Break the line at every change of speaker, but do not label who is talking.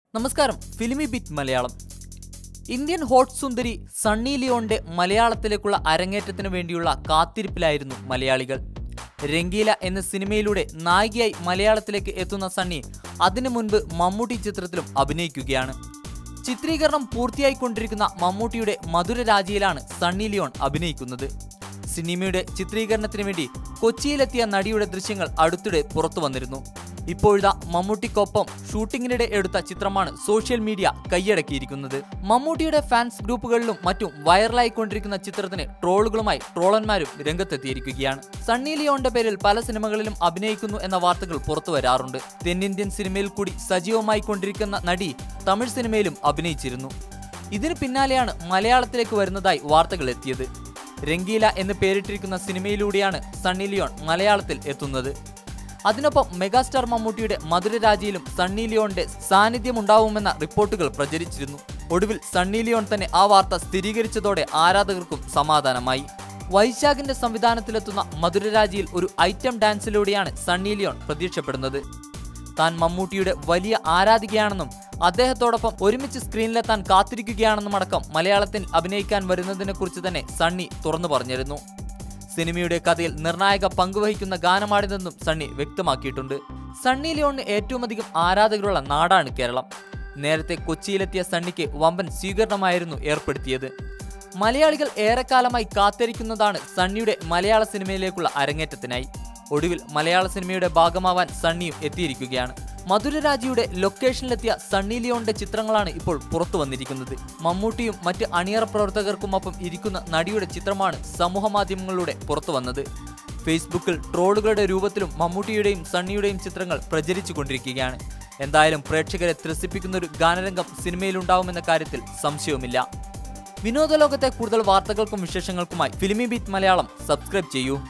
നമസ്കാരം filmy beat Malayalam Indian hot സുന്ദരി Sunny ലിയോന്റെ മലയാളത്തിലേക്കുള്ള അരങ്ങേറ്റത്തിന് വേണ്ടിയുള്ള കാത്തിരിപ്പിലായിരുന്നു മലയാളികൾ രംഗീല എന്ന സിനിമയിലൂടെ നായികയായി മലയാളത്തിലേക്ക് എത്തുന്ന സണ്ണി അതിനു മുൻപ് മമ്മൂട്ടി ചിത്രത്തിലും അഭിനയിക്കുകയാണ് ചിത്രീകരണം പൂർത്തിയായിക്കൊണ്ടിരിക്കുന്ന മമ്മൂട്ടിയുടെ മധുരരാജിയിലാണ് സണ്ണി ലിയോൺ അഭിനയിക്കുന്നത് സിനിമയുടെ ചിത്രീകരണത്തിന് വേണ്ടി കൊച്ചിയിലെത്തിയ നടിയുടെ ദൃശ്യങ്ങൾ അടുത്തിടെ പുറത്തു വന്നിരുന്നു ഇപ്പോഴിതാ മമ്മൂട്ടിക്കൊപ്പം ഷൂട്ടിങ്ങിനിടെ എടുത്ത ചിത്രമാണ് സോഷ്യൽ മീഡിയ കൈയടക്കിയിരിക്കുന്നത് മമ്മൂട്ടിയുടെ ഫാൻസ് ഗ്രൂപ്പുകളിലും മറ്റും വൈറലായിക്കൊണ്ടിരിക്കുന്ന ചിത്രത്തിന് ട്രോളുകളുമായി ട്രോളന്മാരും രംഗത്തെത്തിയിരിക്കുകയാണ് സണ്ണി ലിയോന്റെ പേരിൽ പല സിനിമകളിലും അഭിനയിക്കുന്നു എന്ന വാർത്തകൾ പുറത്തു വരാറുണ്ട് തെന്നിന്ത്യൻ സിനിമയിൽ കൂടി സജീവമായി കൊണ്ടിരിക്കുന്ന നടി തമിഴ് സിനിമയിലും അഭിനയിച്ചിരുന്നു ഇതിന് പിന്നാലെയാണ് മലയാളത്തിലേക്ക് വരുന്നതായി വാർത്തകൾ എത്തിയത് രംഗീല എന്ന് പേരിട്ടിരിക്കുന്ന സിനിമയിലൂടെയാണ് സണ്ണി ലിയോൺ മലയാളത്തിൽ എത്തുന്നത് അതിനൊപ്പം മെഗാസ്റ്റാർ മമ്മൂട്ടിയുടെ മധുരരാജിയിലും സണ്ണി ലിയോന്റെ സാന്നിധ്യമുണ്ടാവുമെന്ന റിപ്പോർട്ടുകൾ പ്രചരിച്ചിരുന്നു ഒടുവിൽ സണ്ണി ലിയോൺ തന്നെ ആ വാർത്ത സ്ഥിരീകരിച്ചതോടെ ആരാധകർക്കും സമാധാനമായി വൈശാഖിന്റെ സംവിധാനത്തിലെത്തുന്ന മധുരരാജിയിൽ ഒരു ഐറ്റം ഡാൻസിലൂടെയാണ് സണ്ണി ലിയോൺ പ്രത്യക്ഷപ്പെടുന്നത് താൻ മമ്മൂട്ടിയുടെ വലിയ ആരാധികയാണെന്നും അദ്ദേഹത്തോടൊപ്പം ഒരുമിച്ച് സ്ക്രീനിലെത്താൻ കാത്തിരിക്കുകയാണെന്നും അടക്കം മലയാളത്തിൽ അഭിനയിക്കാൻ വരുന്നതിനെക്കുറിച്ച് തന്നെ സണ്ണി തുറന്നു പറഞ്ഞിരുന്നു സിനിമയുടെ കഥയിൽ നിർണായക പങ്കുവഹിക്കുന്ന ഗാനമാണിതെന്നും സണ്ണി വ്യക്തമാക്കിയിട്ടുണ്ട് സണ്ണി ലിയോണിന് ഏറ്റവും അധികം ആരാധകരുള്ള നാടാണ് കേരളം നേരത്തെ കൊച്ചിയിലെത്തിയ സണ്ണിക്ക് വമ്പൻ സ്വീകരണമായിരുന്നു ഏർപ്പെടുത്തിയത് മലയാളികൾ ഏറെക്കാലമായി കാത്തിരിക്കുന്നതാണ് സണ്ണിയുടെ മലയാള സിനിമയിലേക്കുള്ള അരങ്ങേറ്റത്തിനായി ഒടുവിൽ മലയാള സിനിമയുടെ ഭാഗമാവാൻ സണ്ണിയും എത്തിയിരിക്കുകയാണ് മധുരരാജിയുടെ ലൊക്കേഷനിലെത്തിയ സണ്ണി ലിയോണിന്റെ ചിത്രങ്ങളാണ് ഇപ്പോൾ പുറത്തു വന്നിരിക്കുന്നത് മമ്മൂട്ടിയും മറ്റ് അണിയറ പ്രവർത്തകർക്കുമൊപ്പം ഇരിക്കുന്ന നടിയുടെ ചിത്രമാണ് സമൂഹ മാധ്യമങ്ങളിലൂടെ പുറത്തു വന്നത് ഫേസ്ബുക്കിൽ ട്രോളുകളുടെ രൂപത്തിലും മമ്മൂട്ടിയുടെയും സണ്ണിയുടെയും ചിത്രങ്ങൾ പ്രചരിച്ചു കൊണ്ടിരിക്കുകയാണ് എന്തായാലും പ്രേക്ഷകരെ ത്രസിപ്പിക്കുന്ന ഒരു ഗാനരംഗം സിനിമയിലുണ്ടാവുമെന്ന കാര്യത്തിൽ സംശയവുമില്ല വിനോദ ലോകത്തെ കൂടുതൽ വാർത്തകൾക്കും വിശേഷങ്ങൾക്കുമായി ഫിലിമി ബീറ്റ് മലയാളം സബ്സ്ക്രൈബ് ചെയ്യൂ